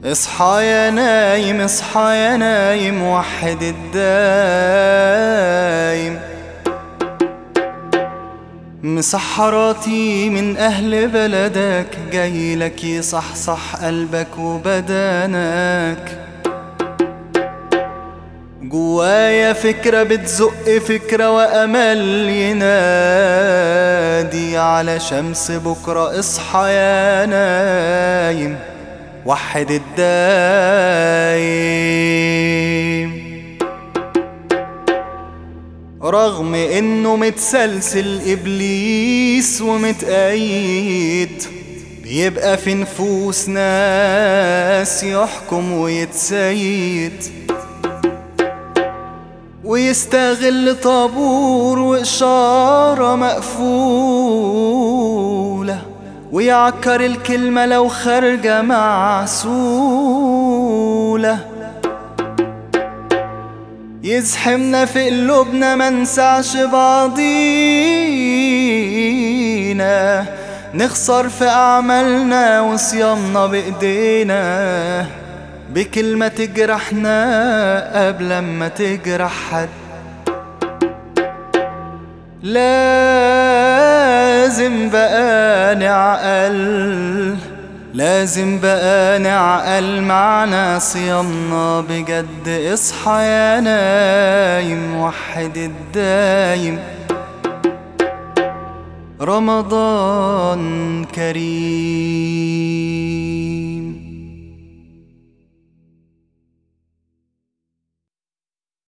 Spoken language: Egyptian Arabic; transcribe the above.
اصحى يا نايم اصحى يا نايم وحد الدايم مسحراتي من أهل بلدك جايلك يصحصح قلبك وبدنك جوايا فكرة بتزق فكرة وأمل ينادي على شمس بكرة اصحى يا نايم وحد الدايم رغم انه متسلسل ابليس ومتأيد بيبقى في نفوس ناس يحكم ويتسيد ويستغل طابور وإشارة مقفولة ويعكر الكلمة لو خارجة معسولة يزحمنا في قلوبنا منسعش بعضينا نخسر في أعمالنا وصيامنا بإيدينا بكلمة تجرحنا قبل ما تجرح حد لازم بقى نعقل لازم بقى نعقل معنا صيامنا بجد اصحى يا نايم وحد الدايم رمضان كريم